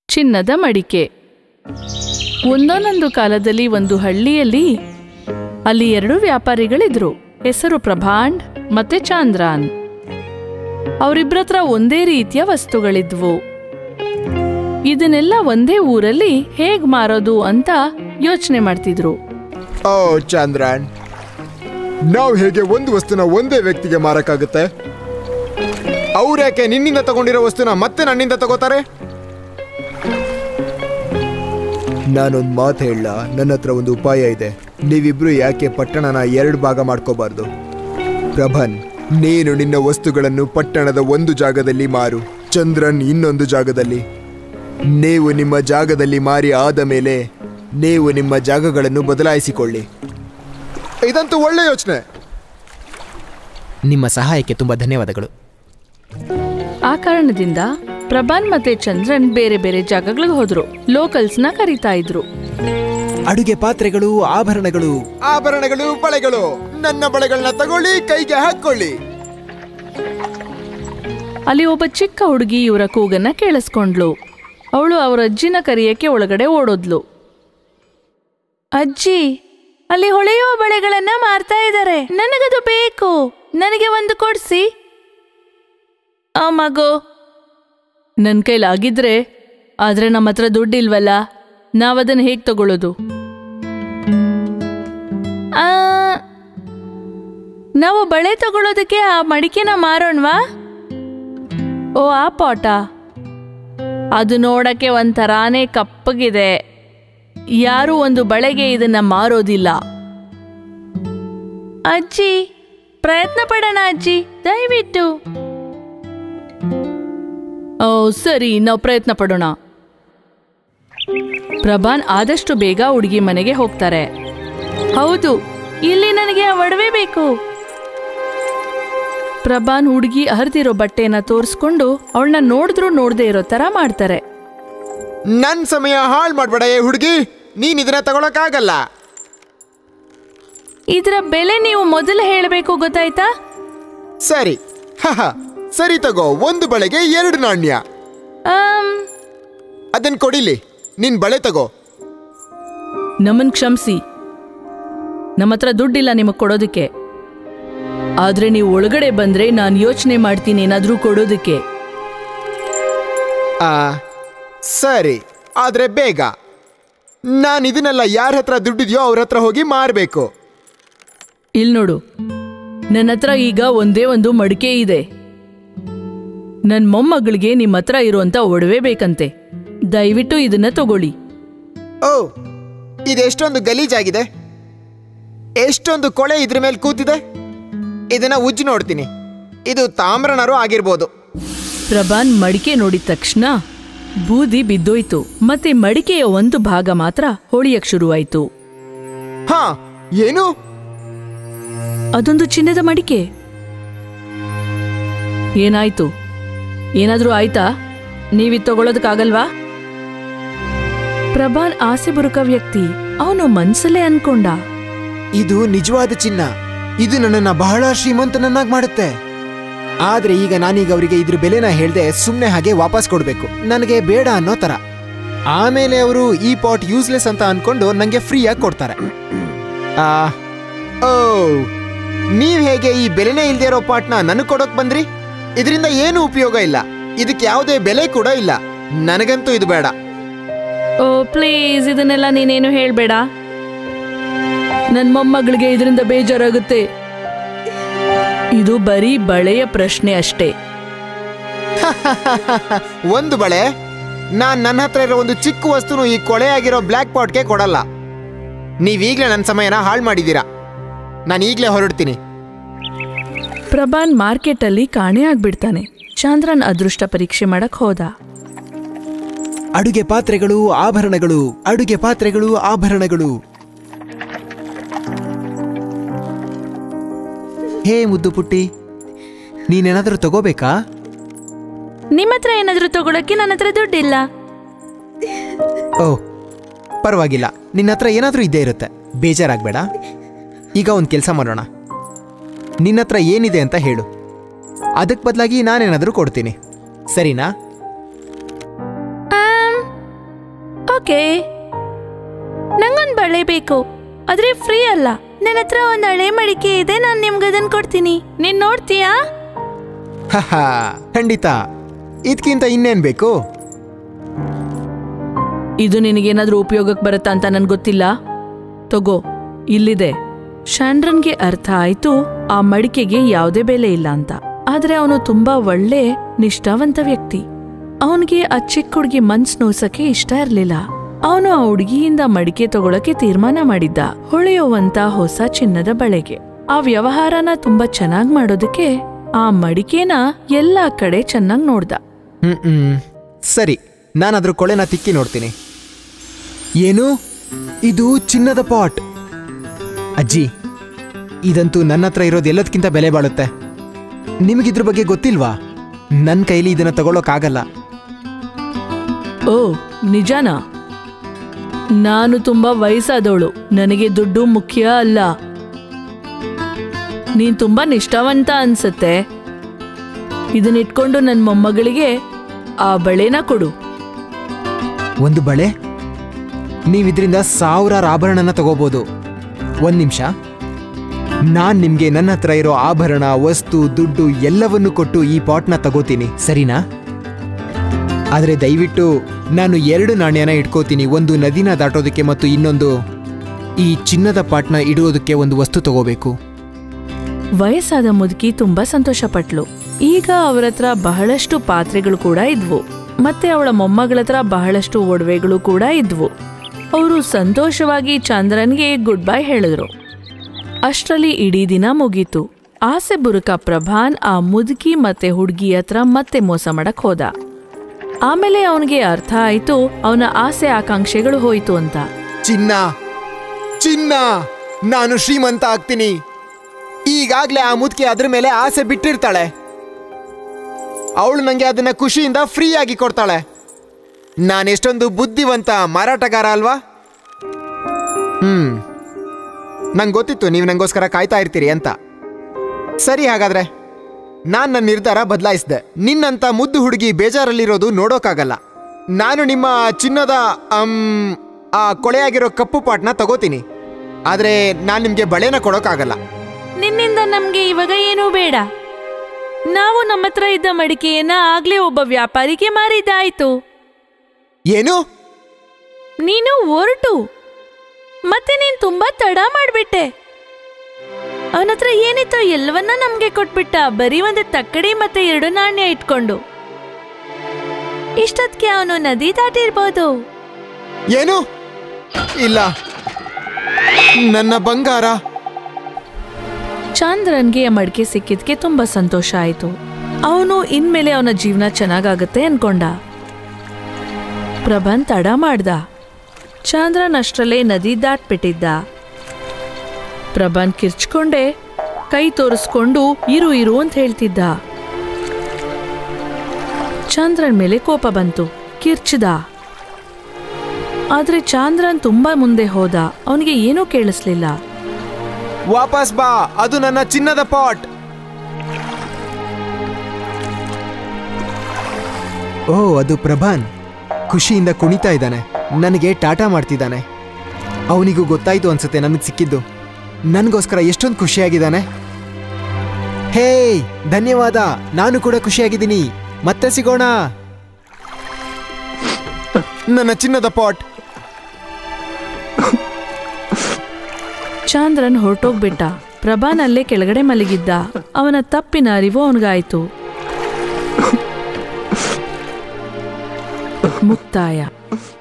ಚಿನ್ನದ ಮಡಿಕೆ ಒಂದೊಂದೊಂದು ಕಾಲದಲ್ಲಿ ಒಂದು ಹಳ್ಳಿಯಲ್ಲಿ ಅಲ್ಲಿ ಎರಡು ವ್ಯಾಪಾರಿಗಳಿದ್ರು ಹೆಸರು ಪ್ರಭಾಂಡ್ ಮತ್ತೆ ಚಾಂದ್ರಾನ್ ಅವರಿಬ್ಬರತ್ರ ಒಂದೇ ರೀತಿಯ ವಸ್ತುಗಳಿದ್ವು ಇದನ್ನೆಲ್ಲ ಒಂದೇ ಊರಲ್ಲಿ ಹೇಗ್ ಮಾರೋದು ಅಂತ ಯೋಚನೆ ಮಾಡ್ತಿದ್ರು ಓ ಚಂದ್ರನ್ ನಾವು ಹೇಗೆ ಒಂದು ವಸ್ತುನ ಒಂದೇ ವ್ಯಕ್ತಿಗೆ ಮಾರಕ್ಕಾಗುತ್ತೆ ಅವ್ರ್ಯಾಕೆ ನಿನ್ನಿಂದ ತಗೊಂಡಿರೋ ವಸ್ತುನ ಮತ್ತೆ ನನ್ನಿಂದ ತಗೋತಾರೆ ನಾನೊಂದು ಮಾತು ಹೇಳ ನನ್ನ ಹತ್ರ ಒಂದು ಉಪಾಯ ಇದೆ ನೀವಿಬ್ರು ಯಾಕೆ ಪಟ್ಟಣನ ಎರಡು ಭಾಗ ಮಾಡ್ಕೋಬಾರ್ದು ಪ್ರಭನ್ ನೀನು ನಿನ್ನ ವಸ್ತುಗಳನ್ನು ಪಟ್ಟಣದ ಒಂದು ಜಾಗದಲ್ಲಿ ಮಾರು ಚಂದ್ರನ್ ಇನ್ನೊಂದು ಜಾಗದಲ್ಲಿ ನೀವು ನಿಮ್ಮ ಜಾಗದಲ್ಲಿ ಮಾರಿ ಆದ ಮೇಲೆ ನೀವು ನಿಮ್ಮ ಜಾಗಗಳನ್ನು ಬದಲಾಯಿಸಿಕೊಳ್ಳಿ ಇದಂತೂ ಒಳ್ಳೆ ಯೋಚನೆ ನಿಮ್ಮ ಸಹಾಯಕ್ಕೆ ತುಂಬ ಧನ್ಯವಾದಗಳು ಆ ಕಾರಣದಿಂದ ಪ್ರಭಾನ್ ಮತ್ತೆ ಚಂದ್ರನ್ ಬೇರೆ ಬೇರೆ ಜಾಗಗಳಿಗೆ ಹೋದ್ರು ಲೋಕಲ್ಸ್ನ ಕರೀತಾ ಇದ್ರು ಅಡುಗೆ ಪಾತ್ರೆಗಳು ಆಭರಣಗಳು ಆಭರಣಗಳು ಬಳೆಗಳು ನನ್ನ ಬಳೆಗಳನ್ನ ತಗೊಳ್ಳಿ ಕೈಗೆ ಹಾಕೊಳ್ಳಿ ಅಲ್ಲಿ ಒಬ್ಬ ಚಿಕ್ಕ ಹುಡುಗಿ ಇವರ ಕೂಗನ್ನ ಕೇಳಿಸ್ಕೊಂಡ್ಲು ಅವಳು ಅವರ ಅಜ್ಜಿನ ಕರಿಯಕ್ಕೆ ಒಳಗಡೆ ಓಡೋದ್ಲು ಅಜ್ಜಿ ಅಲ್ಲಿ ಹೊಳೆಯುವ ಬಳೆಗಳನ್ನ ಮಾರ್ತಾ ಇದ್ದಾರೆ ನನಗದು ಬೇಕು ನನಗೆ ಒಂದು ಕೊಡ್ಸಿ ಆ ಮಗು ನನ್ನ ಕೈಲಾಗಿದ್ರೆ ಆದ್ರೆ ನಮ್ಮ ಹತ್ರ ದುಡ್ಡಿಲ್ವಲ್ಲ ನಾವದನ್ನ ಹೇಗ್ ತಗೊಳ್ಳೋದು ಆ, ನಾವು ಬಳೆ ತಗೊಳ್ಳೋದಕ್ಕೆ ಆ ಮಡಿಕೆನ ಮಾರೋಣವಾ ಓ ಆ ಪಾಟ ಅದು ನೋಡಕ್ಕೆ ಒಂಥರಾನೇ ಕಪ್ಪಗಿದೆ ಯಾರು ಒಂದು ಬಳೆಗೆ ಇದನ್ನ ಮಾರೋದಿಲ್ಲ ಅಜ್ಜಿ ಪ್ರಯತ್ನ ಪಡೋಣ ಅಜ್ಜಿ ದಯವಿಟ್ಟು ಓ ಸರಿ ನಾವು ಪ್ರಯತ್ನ ಪಡೋಣ ಪ್ರಭಾನ್ ಆದಷ್ಟು ಬೇಗ ಹುಡುಗಿ ಮನೆಗೆ ಹೋಗ್ತಾರೆ ಹೌದು ಇಲ್ಲಿ ನನಗೆ ಆ ಒಡವೆ ಬೇಕು ಪ್ರಭಾನ್ ಹುಡುಗಿ ಹರಿದಿರೋ ಬಟ್ಟೆನ ತೋರಿಸ್ಕೊಂಡು ಅವಳನ್ನ ನೋಡಿದ್ರು ನೋಡದೆ ಇರೋ ತರ ಮಾಡ್ತಾರೆ ನನ್ ಸಮಯ ಹಾಳು ಮಾಡ್ಬೇಡ ಏ ಹುಡುಗಿ ನೀನ್ ಇದನ್ನ ತಗೊಳಕ್ಕಾಗಲ್ಲ ಇದರ ಬೆಲೆ ನೀವು ಮೊದಲು ಹೇಳಬೇಕು ಗೊತ್ತಾಯ್ತಾ ಸರಿ ಹಹ ಸರಿ ತಗೋ ಒಂದು ಬಳೆಗೆ ಎರಡು ನಾಣ್ಯ ಆಮ್, ಅದನ್ ಕೊಡಿಲಿ ನಿನ್ ಬಳೆ ತಗೋ ನಮ್ಮನ್ ಕ್ಷಮಿಸಿ ನಮ್ಮ ಹತ್ರ ದುಡ್ಡಿಲ್ಲ ನಿಮಗೆ ಕೊಡೋದಕ್ಕೆ ಆದ್ರೆ ನೀವು ಒಳಗಡೆ ಬಂದ್ರೆ ನಾನು ಯೋಚನೆ ಮಾಡ್ತೀನಿ ಏನಾದ್ರೂ ಕೊಡೋದಕ್ಕೆ ಆ ಸರಿ ಆದ್ರೆ ಬೇಗ ನಾನು ಇದನ್ನೆಲ್ಲ ಯಾರ ಹತ್ರ ದುಡ್ಡಿದ್ಯೋ ಅವ್ರ ಹತ್ರ ಹೋಗಿ ಮಾರಬೇಕು ಇಲ್ ನೋಡು ನನ್ನ ಹತ್ರ ಈಗ ಒಂದೇ ಒಂದು ಮಡಿಕೆ ಇದೆ ನನ್ನ ಮೊಮ್ಮಗಳಿಗೆ ನಿಮ್ಮ ಹತ್ರ ಇರುವಂತ ಒಡವೆ ಬೇಕಂತೆ ದಯವಿಟ್ಟು ಇದನ್ನ ತಗೊಳ್ಳಿ ಓ ಇದೆಷ್ಟೊಂದು ಗಲೀಜಾಗಿದೆ ಎಷ್ಟೊಂದು ಕೊಳೆ ಇದ್ರ ಮೇಲೆ ಕೂತಿದೆ ಇದನ್ನ ಉಜ್ಜಿ ನೋಡ್ತೀನಿ ಇದು ತಾಮ್ರನರು ಆಗಿರ್ಬೋದು ಪ್ರಭಾನ್ ಮಡಿಕೆ ನೋಡಿದ ತಕ್ಷಣ ಬೂದಿ ಬಿದ್ದೋಯ್ತು ಮತ್ತೆ ಮಡಿಕೆಯ ಒಂದು ಭಾಗ ಮಾತ್ರ ಹೊಳಿಯಕ್ ಶುರುವಾಯ್ತು ಹಾ ಏನು ಅದೊಂದು ಚಿನ್ನದ ಮಡಿಕೆ ಏನಾಯ್ತು ಏನಾದ್ರೂ ಆಯ್ತಾ ನೀವಿದ್ ತಗೊಳೋದಕ್ಕಾಗಲ್ವಾ ಪ್ರಭಾನ್ ಆಸೆ ಬುರುಕ ವ್ಯಕ್ತಿ ಅವನು ಮನ್ಸಲ್ಲೇ ಅನ್ಕೊಂಡ ಇದು ನಿಜವಾದ ಚಿನ್ನ ಇದು ನನ್ನನ್ನ ಬಹಳ ಶ್ರೀಮಂತನನ್ನಾಗಿ ಮಾಡುತ್ತೆ ಆದ್ರೆ ಈಗ ನಾನೀಗ ಅವರಿಗೆ ಇದ್ರ ಬೆಲೆನ ಹೇಳ್ದೆ ಸುಮ್ಮನೆ ಹಾಗೆ ವಾಪಸ್ ಕೊಡ್ಬೇಕು ನನಗೆ ಬೇಡ ಅನ್ನೋ ತರ ಆಮೇಲೆ ಅವರು ಈ ಪಾಟ್ ಯೂಸ್ಲೆಸ್ ಅಂತ ಅನ್ಕೊಂಡು ನಂಗೆ ಫ್ರೀಯಾಗಿ ಕೊಡ್ತಾರೆ ಆ, ಓ ನೀವ್ ಹೇಗೆ ಈ ಬೆಲೆನೇ ಇಲ್ದೇ ಇರೋ ಪಾಟ್ನ ನನಗೆ ಕೊಡೋಕ್ ಬಂದ್ರಿ ಇದರಿಂದ ಏನು ಉಪಯೋಗ ಇಲ್ಲ ಇದಕ್ಕೆ ಯಾವುದೇ ಬೆಲೆ ಕೂಡ ಇಲ್ಲ ನನಗಂತೂ ಇದು ಬೇಡ ಓ ಪ್ಲೀಸ್ ಇದನ್ನೆಲ್ಲ ನೀನೇನು ಹೇಳ್ಬೇಡ ನನ್ ಮೊಮ್ಮಗಳಿಗೆ ಇದರಿಂದ ಬೇಜಾರಾಗುತ್ತೆ ಇದು ಬರೀ ಬಳೆಯ ಪ್ರಶ್ನೆ ಅಷ್ಟೇ ಒಂದು ಬಳೆ ನಾನ್ ನನ್ನ ಹತ್ರ ಇರೋ ಒಂದು ಚಿಕ್ಕ ವಸ್ತುನು ಈ ಕೊಳೆಯಾಗಿರೋ ಬ್ಲ್ಯಾಕ್ ಪಾಟ್ಗೆ ಕೊಡಲ್ಲ ನೀವೀಗ್ಲೇ ನನ್ನ ಸಮಯನ ಹಾಳು ಮಾಡಿದ್ದೀರಾ ನಾನು ಈಗಲೇ ಹೊರಡ್ತೀನಿ ಪ್ರಭಾನ್ ಮಾರ್ಕೆಟಲ್ಲಿ ಕಾಣೆ ಆಗ್ಬಿಡ್ತಾನೆ ಚಂದ್ರನ್ ಅದೃಷ್ಟ ಪರೀಕ್ಷೆ ಮಾಡಕ್ ಹೋದ ಅಡುಗೆ ಪಾತ್ರೆಗಳು ಆಭರಣಗಳು ಅಡುಗೆ ಪಾತ್ರೆಗಳು ಆಭರಣಗಳು ಹೇ ಮುದ್ದು ಪುಟ್ಟಿ ನೀನೇನಾದರೂ ತಗೋಬೇಕಾ ನಿಮ್ಮ ಹತ್ರ ಏನಾದ್ರೂ ತಗೊಳಕ್ಕೆ ನನ್ನ ಹತ್ರ ದುಡ್ಡಿಲ್ಲ ಓ ಪರವಾಗಿಲ್ಲ ನಿನ್ನ ಹತ್ರ ಏನಾದರೂ ಇದ್ದೇ ಇರುತ್ತೆ ಬೇಜಾರಾಗಬೇಡ ಈಗ ಒಂದು ಕೆಲಸ ಮಾಡೋಣ ನಿನ್ನ ಹತ್ರ ಏನಿದೆ ಅಂತ ಹೇಳು ಅದಕ್ಕೆ ಬದಲಾಗಿ ನಾನೇನಾದರೂ ಕೊಡ್ತೀನಿ ಸರಿನಾ ಓಕೆ ನಂಗೊಂದು ಬಳೆ ಬೇಕು ಆದ್ರೆ ಫ್ರೀ ಅಲ್ಲ ನನ್ನ ಹತ್ರ ಒಂದು ಹಳೆ ಮಡಿಕೆ ಇದೆ ನಾನು ನಿಮ್ಗೆ ಅದನ್ನ ಕೊಡ್ತೀನಿ ನೀನ್ ನೋಡ್ತೀಯಾ ಹಾ ಖಂಡಿತ ಇದಕ್ಕಿಂತ ಇನ್ನೇನ್ ಬೇಕು ಇದು ನಿನಗೇನಾದ್ರೂ ಉಪಯೋಗಕ್ಕೆ ಬರುತ್ತಾ ಅಂತ ನನ್ಗೆ ಗೊತ್ತಿಲ್ಲ ತಗೋ ಇಲ್ಲಿದೆ ಶಾಂಡ್ರನ್ಗೆ ಅರ್ಥ ಆಯ್ತು ಆ ಮಡಿಕೆಗೆ ಯಾವುದೇ ಬೆಲೆ ಇಲ್ಲ ಅಂತ ಆದ್ರೆ ಅವನು ತುಂಬಾ ಒಳ್ಳೆ ನಿಷ್ಠಾವಂತ ವ್ಯಕ್ತಿ ಅವನಿಗೆ ಆ ಚಿಕ್ಕ ಹುಡುಗಿ ಮನ್ಸ್ ನೋಸಕ್ಕೆ ಇಷ್ಟ ಇರ್ಲಿಲ್ಲ ಅವನು ಆ ಹುಡುಗಿಯಿಂದ ಮಡಿಕೆ ತಗೊಳಕ್ಕೆ ತೀರ್ಮಾನ ಮಾಡಿದ್ದ ಹೊಳೆಯುವಂತ ಹೊಸ ಚಿನ್ನದ ಬಳೆಗೆ ಆ ವ್ಯವಹಾರನ ತುಂಬಾ ಚೆನ್ನಾಗ್ ಮಾಡೋದಕ್ಕೆ ಆ ಮಡಿಕೆನ ಎಲ್ಲಾ ಕಡೆ ಚೆನ್ನಾಗ್ ನೋಡ್ದ ಹ್ಮ್ ಹ್ಮ್ ಸರಿ ನಾನು ಅದ್ರ ಕೊಳೆನ ತಿಕ್ಕಿ ನೋಡ್ತೀನಿ ಏನು ಇದು ಚಿನ್ನದ ಪಾಟ್ ಅಜ್ಜಿ ಇದಂತೂ ನನ್ನ ಹತ್ರ ಇರೋದು ಎಲ್ಲದಕ್ಕಿಂತ ಬೆಲೆ ಬಾಳುತ್ತೆ ನಿಮಗಿದ್ರ ಬಗ್ಗೆ ಗೊತ್ತಿಲ್ವಾ ನನ್ನ ಕೈಲಿ ಇದನ್ನ ತಗೊಳ್ಳೋಕ್ಕಾಗಲ್ಲ ಓ ನಿಜನಾ ನಾನು ತುಂಬಾ ವಯಸ್ಸಾದವಳು ನನಗೆ ದುಡ್ಡು ಮುಖ್ಯ ಅಲ್ಲ ನೀನ್ ತುಂಬಾ ನಿಷ್ಠಾವಂತ ಅನ್ಸತ್ತೆ ಇದನ್ನಿಟ್ಕೊಂಡು ನನ್ನ ಮೊಮ್ಮಗಳಿಗೆ ಆ ಬಳೆನ ಕೊಡು ಒಂದು ಬಳೆ ನೀವಿದ್ರಿಂದ ಸಾವಿರಾರು ಆಭರಣನ ತಗೋಬೋದು ಒಂದ್ ನಿಮಿಷ ನಾನ್ ನಿಮ್ಗೆ ನನ್ನ ಹತ್ರ ಇರೋ ಆಭರಣ ವಸ್ತು ದುಡ್ಡು ಎಲ್ಲವನ್ನೂ ಕೊಟ್ಟು ಈ ಪಾಟ್ನ ತಗೋತೀನಿ ಸರಿನಾ ಆದ್ರೆ ದಯವಿಟ್ಟು ನಾನು ಎರಡು ನಾಣ್ಯನ ಇಟ್ಕೋತೀನಿ ಒಂದು ನದಿನ ದಾಟೋದಕ್ಕೆ ಮತ್ತು ಇನ್ನೊಂದು ಈ ಚಿನ್ನದ ಪಾಟ್ನ ಇಡುವುದಕ್ಕೆ ಒಂದು ವಸ್ತು ತಗೋಬೇಕು ವಯಸ್ಸಾದ ಮುದುಕಿ ತುಂಬಾ ಸಂತೋಷಪಟ್ಲು ಈಗ ಅವರ ಹತ್ರ ಬಹಳಷ್ಟು ಪಾತ್ರೆಗಳು ಕೂಡ ಇದ್ವು ಮತ್ತೆ ಅವಳ ಮೊಮ್ಮಗಳ ಹತ್ರ ಬಹಳಷ್ಟು ಒಡವೆಗಳು ಕೂಡ ಇದ್ವು ಅವರು ಸಂತೋಷವಾಗಿ ಚಂದ್ರನ್ಗೆ ಗುಡ್ ಬೈ ಹೇಳಿದ್ರು ಅಷ್ಟರಲ್ಲಿ ಇಡೀ ದಿನ ಮುಗೀತು ಆಸೆ ಬುರುಕ ಪ್ರಭಾನ್ ಆ ಮುದುಕಿ ಮತ್ತೆ ಹುಡುಗಿ ಹತ್ರ ಮತ್ತೆ ಮೋಸ ಮಾಡಕ್ ಹೋದ ಆಮೇಲೆ ಅವನಿಗೆ ಅರ್ಥ ಆಯ್ತು ಅವನ ಆಸೆ ಆಕಾಂಕ್ಷೆಗಳು ಹೋಯ್ತು ಅಂತ ಚಿನ್ನ ಚಿನ್ನ ನಾನು ಶ್ರೀಮಂತ ಆಗ್ತೀನಿ ಈಗಾಗ್ಲೇ ಆ ಮುದುಕಿ ಅದ್ರ ಮೇಲೆ ಆಸೆ ಬಿಟ್ಟಿರ್ತಾಳೆ ಅವಳು ನಂಗೆ ಅದನ್ನ ಖುಷಿಯಿಂದ ಫ್ರೀ ಆಗಿ ಕೊಡ್ತಾಳೆ ನಾನೆಷ್ಟೊಂದು ಬುದ್ಧಿವಂತ ಮಾರಾಟಗಾರ ಅಲ್ವಾ ಹ್ಮ್ ನಂಗೆ ಗೊತ್ತಿತ್ತು ನೀವು ನಂಗೋಸ್ಕರ ಕಾಯ್ತಾ ಇರ್ತೀರಿ ಅಂತ ಸರಿ ಹಾಗಾದ್ರೆ ನಾನು ನನ್ನ ನಿರ್ಧಾರ ಬದಲಾಯಿಸಿದೆ ನಿನ್ನಂತ ಮುದ್ದು ಹುಡುಗಿ ಬೇಜಾರಲ್ಲಿರೋದು ನೋಡೋಕ್ಕಾಗಲ್ಲ ನಾನು ನಿಮ್ಮ ಚಿನ್ನದ ಅಮ್, ಆ ಕೊಳೆಯಾಗಿರೋ ಕಪ್ಪು ಪಾಟ್ನ ತಗೋತೀನಿ ಆದರೆ ನಾನು ನಿಮಗೆ ಬಳೆನ ಕೊಡೋಕ್ಕಾಗಲ್ಲ ನಿನ್ನಿಂದ ನಮ್ಗೆ ಇವಾಗ ಏನೂ ಬೇಡ ನಾವು ನಮ್ಮ ಹತ್ರ ಇದ್ದ ಮಡಿಕೆಯನ್ನ ಆಗ್ಲೇ ಒಬ್ಬ ವ್ಯಾಪಾರಿಗೆ ಮಾರಿದ್ದಾಯ್ತು ಏನು ನೀನು ಹೊರಟು ಮತ್ತೆ ನೀನ್ ತುಂಬಾ ತಡ ಮಾಡ್ಬಿಟ್ಟೆ ಅವನ ಹತ್ರ ಏನಿತ್ತೋ ಎಲ್ಲವನ್ನ ನಮ್ಗೆ ಕೊಟ್ಬಿಟ್ಟ ಬರೀ ಒಂದು ತಕ್ಕಡಿ ಮತ್ತೆ ಎರಡು ನಾಣ್ಯ ಇಟ್ಕೊಂಡು ಇಷ್ಟೊತ್ಗೆ ಅವನು ನದಿ ದಾಟಿರ್ಬೋದು ಏನು ಇಲ್ಲ ನನ್ನ ಬಂಗಾರ ಚಂದ್ರನ್ಗೆ ಆ ಮಡಿಕೆ ಸಿಕ್ಕಿದ್ಕೆ ತುಂಬಾ ಸಂತೋಷ ಆಯ್ತು ಅವನು ಇನ್ಮೇಲೆ ಅವನ ಜೀವನ ಚೆನ್ನಾಗಾಗತ್ತೆ ಅನ್ಕೊಂಡ ಪ್ರಭನ್ ತಡ ಮಾಡ್ದ ಚಂದ್ರನ್ ಅಷ್ಟ್ರಲ್ಲೇ ನದಿ ದಾಟ್ಬಿಟ್ಟಿದ್ದ ಪ್ರಭನ್ ಕಿರ್ಚ್ಕೊಂಡೆ ಕೈ ತೋರಿಸ್ಕೊಂಡು ಇರು ಇರು ಅಂತ ಹೇಳ್ತಿದ್ದ ಚಂದ್ರನ್ ಮೇಲೆ ಕೋಪ ಬಂತು ಕಿರ್ಚಿದ ಆದ್ರೆ ಚಾಂದ್ರನ್ ತುಂಬಾ ಮುಂದೆ ಹೋದ ಅವನಿಗೆ ಏನೂ ಕೇಳಿಸ್ಲಿಲ್ಲ ವಾಪಸ್ ಬಾ ಅದು ನನ್ನ ಚಿನ್ನದ ಪಾಟ್ ಓ ಅದು ಪ್ರಭಾನ್ ಖುಷಿಯಿಂದ ಕುಣಿತಾ ಇದ್ದಾನೆ ನನಗೆ ಟಾಟಾ ಮಾಡ್ತಿದ್ದಾನೆ ಅವನಿಗೂ ಗೊತ್ತಾಯ್ತು ಅನ್ಸುತ್ತೆ ನನಗೆ ಸಿಕ್ಕಿದ್ದು ನನಗೋಸ್ಕರ ಎಷ್ಟೊಂದು ಖುಷಿಯಾಗಿದ್ದಾನೆ ಹೇ ಧನ್ಯವಾದ ನಾನು ಕೂಡ ಖುಷಿಯಾಗಿದ್ದೀನಿ ಮತ್ತೆ ಸಿಗೋಣ ನನ್ನ ಚಿನ್ನದ ಪಾಟ್ ಚಾಂದ್ರನ್ ಹೊರಟೋಗ್ಬಿಟ್ಟ ಪ್ರಭಾನಲ್ಲೇ ಕೆಳಗಡೆ ಮಲಗಿದ್ದ ಅವನ ತಪ್ಪಿನ ಅರಿವು ಅವನಿಗಾಯ್ತು ಮುಕ್ತಾಯ